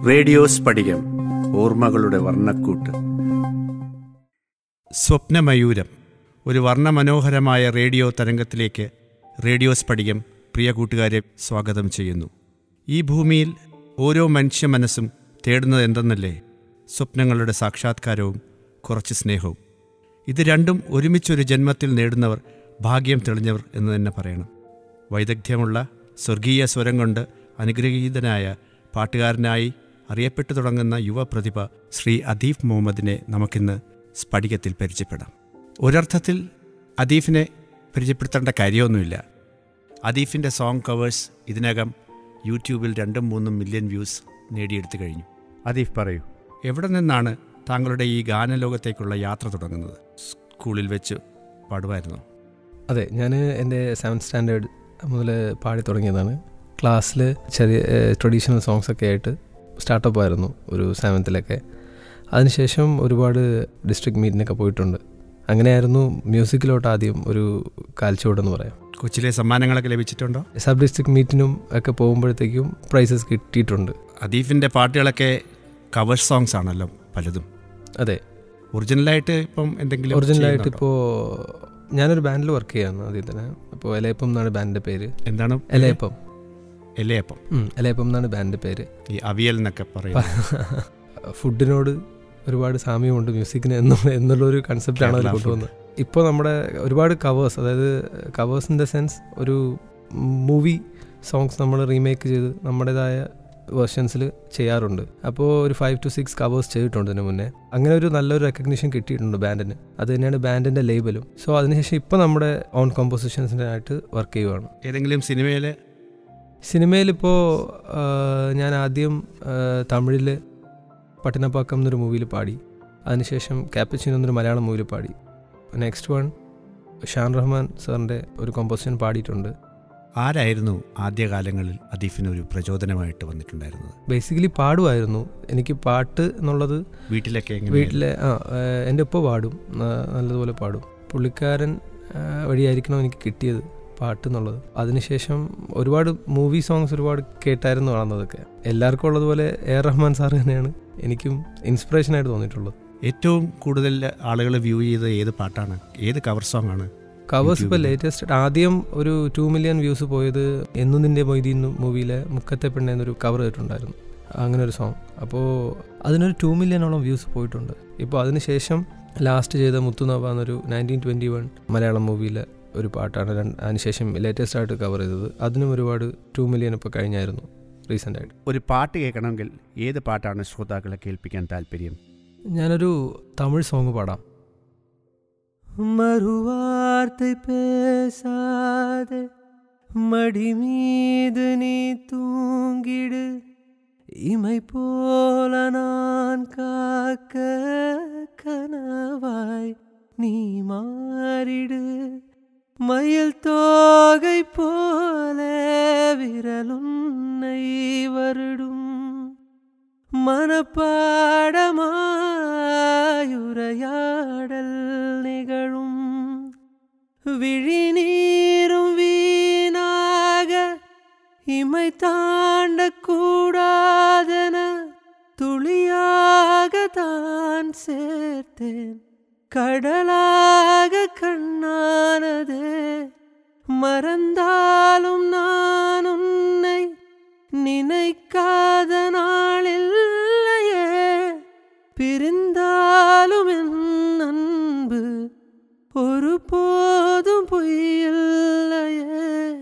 Radio സ്ഫടികം ഓർമ്മകളുടെ വർണ്ണക്കൂട്ട് സ്വപ്നമയൂരം ഒരു വർണ്ണമനോഹരമായ radio തരംഗത്തിലേക്ക് radio സ്ഫടികം പ്രിയ കൂട്ടുകാരെ സ്വാഗതം ചെയ്യുന്നു ഈ ഭൂമിയിൽ ഓരോ മനുഷ്യ മനസ്സും തേടുന്നത് എന്തെന്നല്ലേ സ്വപ്നങ്ങളുടെ സാക്ഷാത്കാരവും കുറച്ച് സ്നേഹവും ഇത് രണ്ടും ഒരുമിച്ചൊരു ജന്മത്തിൽ നേടുന്നവർ ഭാഗ്യം തെളിഞ്ഞവർ എന്ന് തന്നെ പറയണം വൈദഗ്ധ്യമുള്ള സ്വർഗീയ സ്വരം കൊണ്ട് അനുഗ്രഹീതനായ പാട്ടുകാരനായി അറിയപ്പെട്ടു തുടങ്ങുന്ന യുവപ്രതിഭ ശ്രീ അദീഫ് മുഹമ്മദിനെ നമുക്കിന്ന് സ്ഫടികത്തിൽ പരിചയപ്പെടാം ഒരർത്ഥത്തിൽ അദീഫിനെ പരിചയപ്പെടുത്തേണ്ട കാര്യമൊന്നുമില്ല അദീഫിൻ്റെ സോങ് കവേഴ്സ് ഇതിനകം യൂട്യൂബിൽ രണ്ടും മൂന്നും മില്യൺ വ്യൂസ് നേടിയെടുത്തു കഴിഞ്ഞു അദീഫ് പറയൂ എവിടെ നിന്നാണ് താങ്കളുടെ ഈ ഗാനലോകത്തേക്കുള്ള യാത്ര തുടങ്ങുന്നത് സ്കൂളിൽ വെച്ച് പാടുമായിരുന്നു അതെ ഞാൻ എൻ്റെ സെവൻത് സ്റ്റാൻഡേർഡ് മുതൽ പാടി തുടങ്ങിയതാണ് ക്ലാസ്സിൽ ചെറിയ ട്രഡീഷണൽ സോങ്സ് ഒക്കെ ആയിട്ട് സ്റ്റാർട്ടപ്പ് ആയിരുന്നു ഒരു സെവൻത്തിലൊക്കെ അതിനുശേഷം ഒരുപാട് ഡിസ്ട്രിക്ട് മീറ്റിനൊക്കെ പോയിട്ടുണ്ട് അങ്ങനെയായിരുന്നു മ്യൂസിക്കിലോട്ട് ആദ്യം ഒരു കാൽച്ചുവടെന്ന് പറയാം കൊച്ചിലെ സമ്മാനങ്ങളൊക്കെ ലഭിച്ചിട്ടുണ്ടോ സബ് ഡിസ്ട്രിക്ട് മീറ്റിനും ഒക്കെ പോകുമ്പോഴത്തേക്കും പ്രൈസസ് കിട്ടിയിട്ടുണ്ട് അദീഫിൻ്റെ പാട്ടുകളൊക്കെ കവർ സോങ്സ് ആണല്ലോ പലതും അതെ ഒറിജിനലായിട്ട് ഇപ്പം എന്തെങ്കിലും ഒറിജിനലായിട്ട് ചെയ്യുന്നുണ്ടോ? ഇപ്പോൾ ഞാനൊരു ബാൻഡിൽ വർക്ക് ചെയ്യായിരുന്നു ആദ്യം തന്നെ അപ്പോൾ എലയപ്പം എന്നാണ് ബാൻഡിൻ്റെ പേര് എന്താണ് എലയപ്പം എലയപ്പം ഉം, എലയപ്പം എന്നാണ് ബാൻഡിൻ്റെ പേര് ഈ അവിയൽ എന്നൊക്കെ പറയും ഫുഡിനോട് ഒരുപാട് സാമ്യമുണ്ട് മ്യൂസിക്കിന് എന്നും എന്നുള്ളൊരു കൺസെപ്റ്റാണ് അവർ കേരള കൊണ്ടുവന്നത് ഇപ്പോൾ നമ്മുടെ ഒരുപാട് കവേഴ്സ് അതായത് കവേഴ്സ് ഇൻ ദ സെൻസ് ഒരു മൂവി സോങ്സ് നമ്മൾ റീമേക്ക് ചെയ്ത് നമ്മുടേതായ വേർഷൻസിൽ ചെയ്യാറുണ്ട് അപ്പോൾ ഒരു ഫൈവ് ടു സിക്സ് കവേഴ്സ് ചെയ്തിട്ടുണ്ട് ഇതിന് മുന്നേ അങ്ങനെ ഒരു നല്ലൊരു റെക്കഗ്നിഷൻ കിട്ടിയിട്ടുണ്ട് ബാൻഡിന് അത് തന്നെയാണ് ബാൻഡിൻ്റെ ലേബലും സോ അതിനുശേഷം ഇപ്പോൾ നമ്മുടെ ഓൺ കോമ്പോസിഷൻസിനായിട്ട് വർക്ക് ചെയ്യുവാണ് ഏതെങ്കിലും സിനിമയിൽ സിനിമയിലിപ്പോൾ ഞാൻ ആദ്യം തമിഴിൽ പട്ടിനപ്പാക്കം എന്നൊരു മൂവിയിൽ പാടി അതിനുശേഷം ക്യാപ്പച്ചിനോ എന്നൊരു മലയാളം മൂവിയിൽ പാടി നെക്സ്റ്റ് വൺ ഷാൻ റഹ്മാൻ സാറിൻ്റെ ഒരു കോമ്പോസിഷൻ പാടിയിട്ടുണ്ട് ആരായിരുന്നു ആദ്യകാലങ്ങളിൽ അദീഫിന് ഒരു പ്രചോദനമായിട്ട് വന്നിട്ടുണ്ടായിരുന്നത് ബേസിക്കലി പാടുമായിരുന്നു എനിക്ക് പാട്ട് എന്നുള്ളത് വീട്ടിലൊക്കെ എങ്ങനെ വീട്ടിലെ ആ ഏഹ്, എൻ്റെ ഉപ്പ പാടും ന- നല്ലതുപോലെ പാടും പുള്ളിക്കാരൻ ആ, വഴിയായിരിക്കണം എനിക്ക് കിട്ടിയത് പാട്ട് എന്നുള്ളത് അതിനുശേഷം ഒരുപാട് മൂവി സോങ്സ് ഒരുപാട് കേട്ടായിരുന്നു വളർന്നതൊക്കെ എല്ലാവർക്കും ഉള്ളതുപോലെ എ ആർ റഹ്മാൻ സാർ തന്നെയാണ് എനിക്കും ഇൻസ്പിറേഷനായിട്ട് തോന്നിയിട്ടുള്ളത് ഏറ്റവും കൂടുതൽ ആളുകൾ വ്യൂ ചെയ്ത ഏത് പാട്ടാണ് ഏത് കവർ സോങ് ആണ് കവേഴ്സ് ഇപ്പോൾ യൂട്യൂബിൽ. ലേറ്റസ്റ്റ് ആദ്യം ഒരു ടു മില്യൺ വ്യൂസ് പോയത് എന്നു നിന്റെ മൊയ്തീൻ മൂവിയിലെ മുക്കത്തെ പെണ്ണ എന്നൊരു കവർ ചെയ്തിട്ടുണ്ടായിരുന്നു അങ്ങനെ ഒരു സോങ് അപ്പോൾ അതിനൊരു ടു മില്യണോളം വ്യൂസ് പോയിട്ടുണ്ട് ഇപ്പോൾ അതിനുശേഷം ലാസ്റ്റ് ചെയ്ത മുത്തുനവ എന്നൊരു നയൻറ്റീൻ ട്വൻറ്റി വൺ മലയാളം മൂവിയിലെ ഒരു പാട്ടാണ് രണ്ട് അതിനുശേഷം ലേറ്റസ്റ്റ് ആയിട്ട് കവർ ചെയ്തത് അതിനും ഒരുപാട് ടു മില്യൺ ഇപ്പോൾ കഴിഞ്ഞായിരുന്നു റീസെൻ്റ് ആയിട്ട് ഒരു പാട്ട് കേൾക്കണമെങ്കിൽ ഏത് പാട്ടാണ് ശ്രോതാക്കളെ കേൾപ്പിക്കാൻ താല്പര്യം ഞാനൊരു തമിഴ് സോങ് പാടാം മറുവാർத்தை பேசாதே மடி மீது நீ தூங்கிடு இமை போல நான் காக்க கனவாய் நீ மாறிடு மயில் தோகை போல விரலுன்னை வருடும் மனப்பாடமாயுரையாடல் நிகழும் விழிநீரும் வீணாக இமை தாண்டக்கூடாதென துளியாக தான் சேர்த்தேன் கடலாக கண்ணானதே மறந்தாலும் நான் உன்னை நினைக்காத நாளில்லையே பிரிந்தாலும் என் அன்பு ஒரு போதும் பொய்யில்லையே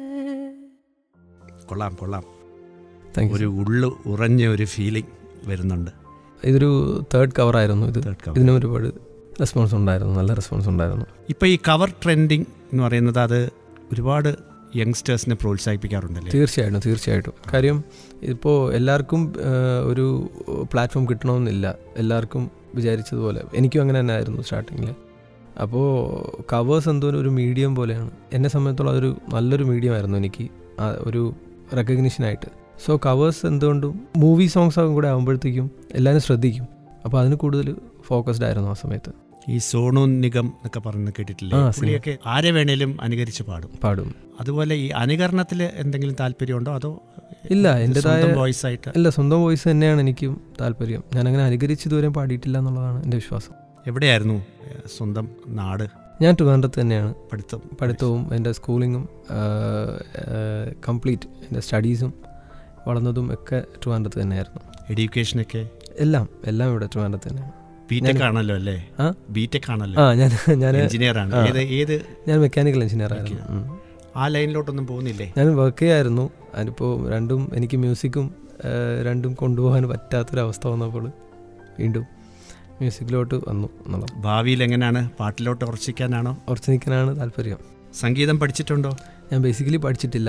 കൊള്ളാം കൊള്ളാം താങ്ക് ഒരു ഉള്ളു ഉറഞ്ഞ ഒരു ഫീലിംഗ് വരുന്നുണ്ട് ഇതൊരു തേർഡ് കവർ ആയിരുന്നു ഇത് Third cover. ഇതിനും ഒരുപാട് റെസ്പോൺസ് ഉണ്ടായിരുന്നു നല്ല റെസ്പോൺസ് ഉണ്ടായിരുന്നു ഇപ്പൊ ഈ കവർ ട്രെൻഡിങ് എന്ന് പറയുന്നത് അത് ഒരുപാട് യങ്സ്റ്റേഴ്സിനെ പ്രോത്സാഹിപ്പിക്കാറുണ്ടല്ലേ തീർച്ചയായിട്ടും തീർച്ചയായിട്ടും കാര്യം ഇപ്പോൾ എല്ലാവർക്കും ആ, ഒരു പ്ലാറ്റ്ഫോം കിട്ടണമെന്നില്ല എല്ലാവർക്കും വിചാരിച്ചതുപോലെ എനിക്കും അങ്ങനെ തന്നെ ആയിരുന്നു സ്റ്റാർട്ടിങ്ങിൽ അപ്പോൾ കവേഴ്സ് എന്തോ ഒരു മീഡിയം പോലെയാണ് എന്നെ സംബന്ധിച്ചോളം അതൊരു നല്ലൊരു മീഡിയം ആയിരുന്നു എനിക്ക് ആ ഒരു റെക്കഗ്നിഷനായിട്ട് സോ കവേഴ്സ് എന്തുകൊണ്ടും മൂവി സോങ്സ് കൂടെ ആകുമ്പോഴത്തേക്കും എല്ലാവരും ശ്രദ്ധിക്കും അപ്പോൾ അതിന് കൂടുതൽ ഫോക്കസ്ഡ് ആയിരുന്നു ആ സമയത്ത് ഈ സോണു നിഗം എന്നൊക്കെ പറയുന്നത് കേട്ടിട്ടില്ലേ ആ, പുള്ളിയൊക്കെ ആരെ വേണേലും അനുകരിച്ച് പാടും പാടും അതുപോലെ ഈ അനുകരണത്തിൽ എന്തെങ്കിലും താല്പര്യമുണ്ടോ അതോ ഇല്ല എൻ്റെതായ വോയിസ് ആയിട്ട് അല്ല സ്വന്തം വോയിസ് തന്നെയാണ് എനിക്കും താല്പര്യം ഞാൻ അങ്ങനെ അനുകരിച്ച് ഇതുവരെ പാടിയിട്ടില്ല എന്നുള്ളതാണ് എൻ്റെ വിശ്വാസം എവിടെയായിരുന്നു ഏഹ്, സ്വന്തം നാട് ഞാൻ ട്രിവാൻഡ്രത്ത് തന്നെയാണ് പഠിത്തം പഠിത്തവും എൻ്റെ സ്കൂളിങ്ങും കംപ്ലീറ്റ് എൻ്റെ സ്റ്റഡീസും വളർന്നതും ഒക്കെ ട്രിവാൻഡ്രത്ത് തന്നെയായിരുന്നു എഡ്യൂക്കേഷനൊക്കെ എല്ലാം എല്ലാം ഇവിടെ ട്രിവാൻഡ്രത്ത് തന്നെയാണ് ബിടെക് ആണല്ലോ അല്ലേ ആ? ബിടെക് ആണല്ലോ ആ ഞാൻ ഞാൻ എഞ്ചിനീയർ ആണ് ആ. ഏത് ഏത് ഞാൻ മെക്കാനിക്കൽ എഞ്ചിനീയർ ആയിരുന്നു ഉം. ആ ലൈനിലോട്ടൊന്നും പോകുന്നില്ലേ ഞാൻ വർക്ക് ചെയ്യായിരുന്നു അതിപ്പോൾ രണ്ടും എനിക്ക് മ്യൂസിക്കും ഏഹ്, രണ്ടും കൊണ്ടുപോകാൻ പറ്റാത്തൊരവസ്ഥ വന്നപ്പോൾ വീണ്ടും മ്യൂസിക്കിലോട്ട് വന്നു എന്നുള്ളത് ഭാവിയിൽ എങ്ങനെയാണ് പാട്ടിലോട്ട് ഉറച്ചിക്കാനാണോ ഉറച്ചു നിൽക്കാനാണ് താല്പര്യം സംഗീതം പഠിച്ചിട്ടുണ്ടോ ഞാൻ ബേസിക്കലി പഠിച്ചിട്ടില്ല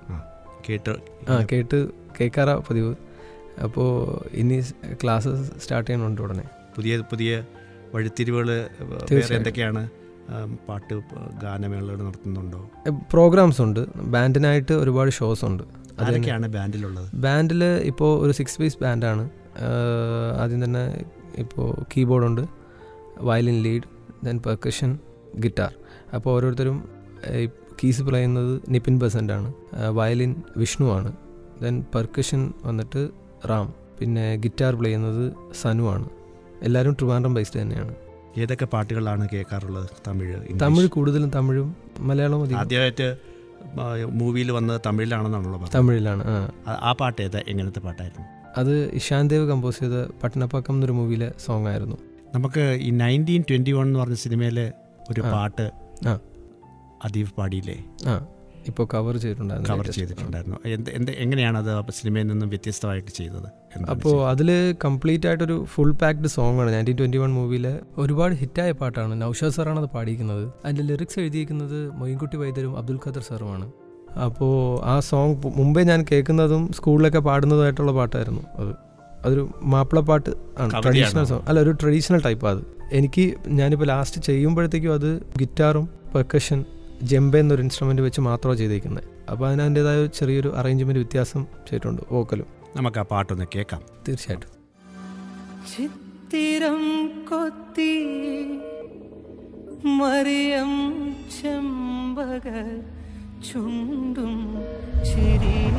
കേട്ട് ആ കേട്ട് കേൾക്കാറാ പതിവ് അപ്പോൾ ഇനി ക്ലാസ് സ്റ്റാർട്ട് ചെയ്യണുണ്ട് ഉടനെ പുതിയ പുതിയ വഴിത്തിരിവുകൾ വേറെ തീർച്ചയായും. എന്തൊക്കെയാണ് ആ, പാട്ട് ഗാനമേളകൾ നടത്തുന്നുണ്ടോ പ്രോഗ്രാംസ് ഉണ്ട് ബാൻഡിനായിട്ട് ഒരുപാട് ഷോസ് ഉണ്ട് അത് ആരൊക്കെയാണ് ബാൻഡിലുള്ളത് ബാൻഡിൽ ഇപ്പോൾ ഒരു സിക്സ് പീസ് ബാൻഡാണ് ആദ്യം തന്നെ ഇപ്പോൾ കീബോർഡുണ്ട് violin lead then percussion guitar അപ്പോൾ ഓരോരുത്തരും കീസ് പ്ലേ ചെയ്യുന്നത് നിപിൻ ബസൻ്റാണ് വയലിൻ വിഷ്ണുവാണ് ദെൻ പെർക്കഷൻ വന്നിട്ട് റാം പിന്നെ ഗിറ്റാർ പ്ലേ ചെയ്യുന്നത് സനു ആണ് എല്ലാവരും ട്രിവാൻഡ്രം ബേസ്ഡ് തന്നെയാണ് ഏതൊക്കെ പാട്ടുകളാണ് കേൾക്കാറുള്ളത് തമിഴ് ഇംഗ്ലീഷ്? തമിഴ് കൂടുതലും തമിഴും മലയാളവും അധികം ആദ്യമായിട്ട് മൂവിയിൽ വന്നത് തമിഴിലാണെന്നാണല്ലോ പറഞ്ഞത് തമിഴിലാണ് ആ ആ- ആ പാട്ട് ഏതാ എങ്ങനത്തെ പാട്ടായിരുന്നു അത് ഇഷാൻ ദേവ് കമ്പോസ് ചെയ്ത പട്ടണപ്പാക്കം എന്നൊരു മൂവിയിലെ സോങ് ആയിരുന്നു നമുക്ക് ഈ നയൻറ്റീൻ ട്വൻറ്റി വൺ എന്ന് പറഞ്ഞ സിനിമയിലെ ഒരു ആ. പാട്ട് ആ. അദീഫ് പാടിയില്ലേ ആ ഇപ്പോൾ കവർ ചെയ്തിട്ടുണ്ടായിരുന്നു കവർ latest. ചെയ്തിട്ടുണ്ടായിരുന്നു എന്ത് എന്ത് എങ്ങനെയാണ് അത് സിനിമയിൽ നിന്നും വ്യത്യസ്തമായിട്ട് ചെയ്തത് എന്താണ് അപ്പോൾ അതിൽ കംപ്ലീറ്റ് ആയിട്ടൊരു ഫുൾ പാക്ഡ് സോങ് ആണ് നയൻറ്റീൻ ട്വൻറ്റി വൺ മൂവിയിലെ ഒരുപാട് ഹിറ്റായ പാട്ടാണ് നൗഷാദ് സാറാണ് അത് പാടിയിരിക്കുന്നത് അതിൻ്റെ ലിറിക്സ് എഴുതിയിരിക്കുന്നത് മൊയ്ൻകുട്ടി വൈദ്യരും അബ്ദുൽ ഖദർ സാറുമാണ് അപ്പോൾ ആ സോങ് മുമ്പേ ഞാൻ കേൾക്കുന്നതും സ്കൂളിലൊക്കെ പാടുന്നതായിട്ടുള്ള പാട്ടായിരുന്നു അത് അതൊരു മാപ്പിളപ്പാട്ട് ആണ് കവിതയാണോ? ട്രഡീഷണൽ സോങ് അല്ല ഒരു ട്രഡീഷണൽ ടൈപ്പ് അത് എനിക്ക് ഞാനിപ്പോൾ ലാസ്റ്റ് ചെയ്യുമ്പോഴത്തേക്കും അത് ഗിറ്റാറും പെർക്കഷൻ ജെമ്പ എന്നൊരു ഇൻസ്ട്രുമെൻ്റ് വെച്ച് മാത്രമാണ് ചെയ്തേക്കുന്നത് അപ്പോൾ അതിന് അതിൻ്റെതായ ചെറിയൊരു അറേഞ്ച്മെൻറ്റ് വ്യത്യാസം ചെയ്തിട്ടുണ്ട് വോക്കലും നമുക്ക് ആ പാട്ടൊന്ന് കേൾക്കാം തീർച്ചയായിട്ടും ചിത്തിരം കൊത്തി മറിയം ചെമ്പക ചുണ്ടും ചിരിയും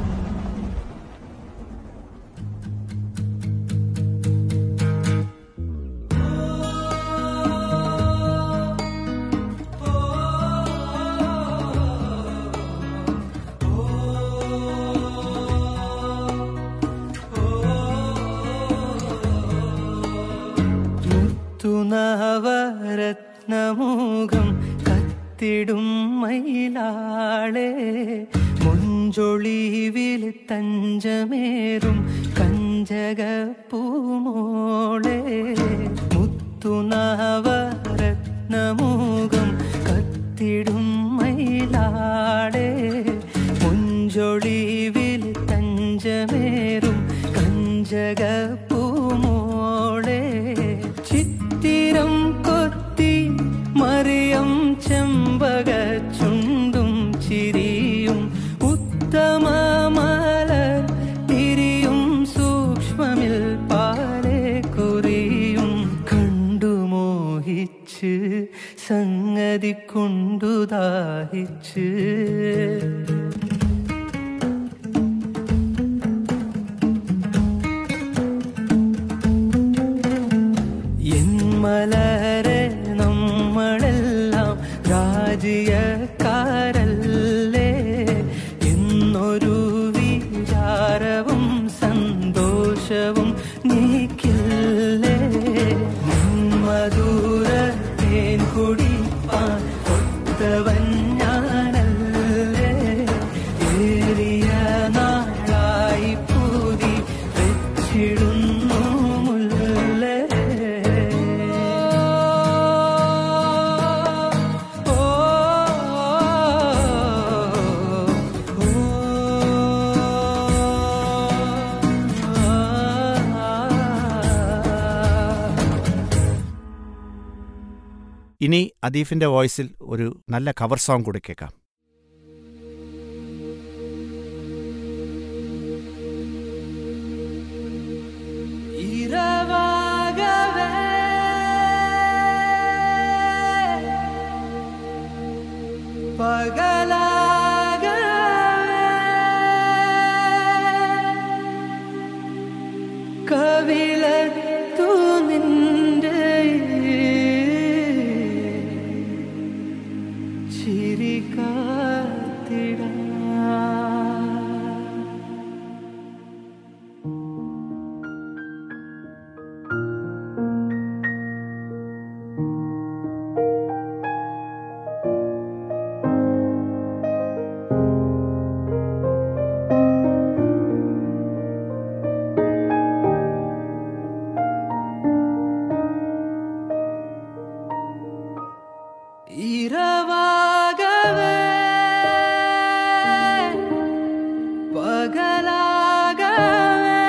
മുത്തുനവരത്നമൂകം കത്തിടും മയിലാളെ മുഞ്ചൊളിവിൽ തഞ്ചമേറും കഞ്ചക പൂമോളെ മുത്തുനവരത്നമൂകം കത്തിടും മയിലാളെ മുഞ്ചൊളിവിൽ തഞ്ചമേറും കഞ്ചക പൂമോളെ ചിത്തിരം കൊത്തി മറിയം ചെമ്പക ചുണ്ടും ചിരിയും ഉത്തമ മലർ തിരിയും സൂക്ഷ്മമിൽ പാലെ കുറിയും കണ്ടു മോഹിച്ച് സംഗതി കൊണ്ടു ദാഹിച്ച് എൻ മലരെ നമ്മളെല്ലാം രാജ്യക്കാരല്ലേ എന്നൊരു വിചാരവും സന്തോഷവും നീക്കില്ലേ മധുര തേൻ കുടിപ്പാൻ ഒത്തവൻ ഞാനല്ലേ ഏറിയ നാളായി പൂതി വെച്ചിടുന്നു മുല്ലേ ഓ ഇനി അദീഫിന്റെ വോയിസിൽ ഒരു നല്ല കവർ സോങ് കൂടി കേൾക്കാം இரவாகவே കവിളത്തു നിന്റെ ചിരി കാത്തിടാ இரவாகவே പകലാകവേ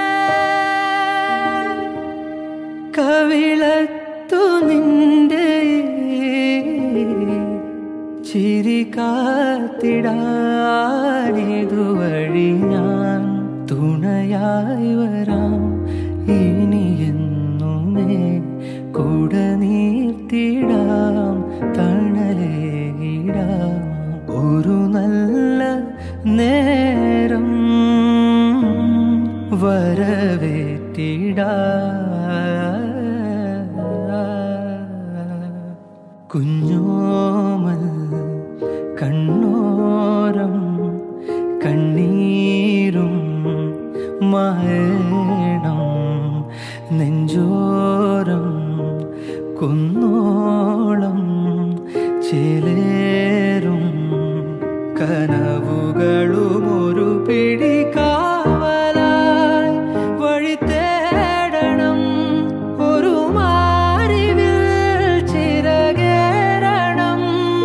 കവിളത്തു നിന്റെ ചിരി കാത്തിടാനിതുവഴി ഞാൻ തുണയായി വരാം ഇനി എന്നുമേ കൂട നീർത്തിടാം തണലേകിടാം ഒരു നല്ല നേരം വരവേറ്റിടാ കുഞ്ഞോമൽ കണ്ണോരം കണ്ണീരും മരണം നെഞ്ചോരം കുന്നോളം ചേലേറും കനവുകളും ഒരു പിടി കാവലായി വഴി തേടണം ഒരു മാറിവിൽ ചിറകേറണം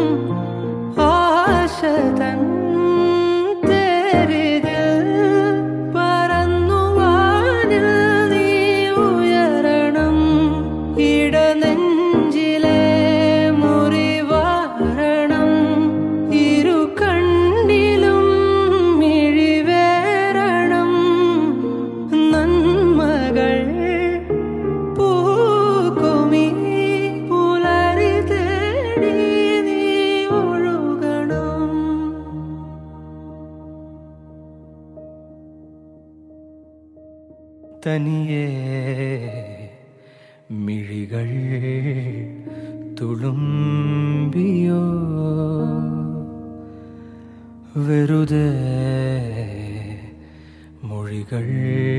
ആശതൻ തേരിതിൽ പറന്നു വാനിൽ നീ ഉയരണം ഇടനെഞ്ചിലെ മുറിവാരണം ഇരു കണ്ണിലും മിഴിവേറണം നന്മകൾ പൂക്കുമീ പുലരി തേടി നീ ഒഴുകണം തനിയേ മിഴികൾ തുളുമ്പിയോ വെറുതെ മൊഴികൾ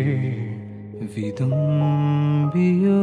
വിതുമ്പിയോ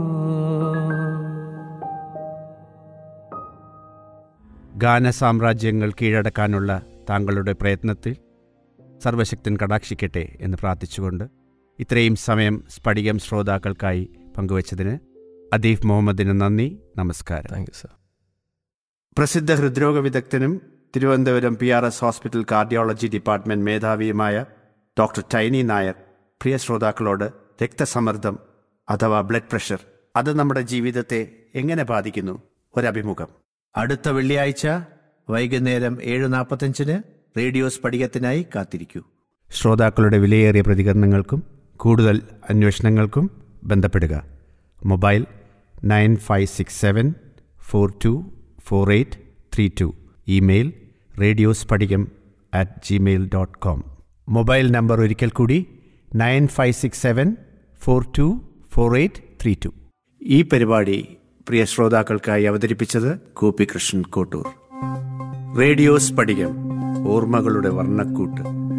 ഗാനസാമ്രാജ്യങ്ങൾ കീഴടക്കാനുള്ള താങ്കളുടെ പ്രയത്നത്തിൽ സർവശക്തൻ കടാക്ഷിക്കട്ടെ എന്ന് പ്രാർത്ഥിച്ചുകൊണ്ട് ഇത്രയും സമയം സ്ഫടികം ശ്രോതാക്കൾക്കായി പങ്കുവച്ചതിന് അദീഫ് മുഹമ്മദിന് നന്ദി നമസ്കാരം താങ്ക് യു സർ പ്രസിദ്ധ ഹൃദ്രോഗ വിദഗ്ധനും Thiruvananthapuram P R S hospital cardiology department മേധാവിയുമായ ഡോക്ടർ ടൈനി നായർ പ്രിയ ശ്രോതാക്കളോട് രക്തസമ്മർദ്ദം അഥവാ ബ്ലഡ് പ്രഷർ അത് നമ്മുടെ ജീവിതത്തെ എങ്ങനെ ബാധിക്കുന്നു ഒരഭിമുഖം അടുത്ത വെള്ളിയാഴ്ച വൈകുന്നേരം ഏഴ് നാൽപ്പത്തഞ്ചിന് റേഡിയോ സ്ഫടികത്തിനായി കാത്തിരിക്കൂ ശ്രോതാക്കളുടെ വിലയേറിയ പ്രതികരണങ്ങൾക്കും കൂടുതൽ അന്വേഷണങ്ങൾക്കും ബന്ധപ്പെടുക mobile nine five six seven four two four eight three two email radio Sphadikam at gmail dot com mobile number ഒരിക്കൽ കൂടി nine five six seven four two four eight three two ഈ പരിപാടി പ്രിയ ശ്രോതാക്കൾക്കായി അവതരിപ്പിച്ചത് ഗോപികൃഷ്ണൻ കോട്ടൂർ റേഡിയോ സ്ഫടികം ഓർമ്മകളുടെ വർണ്ണക്കൂട്ട്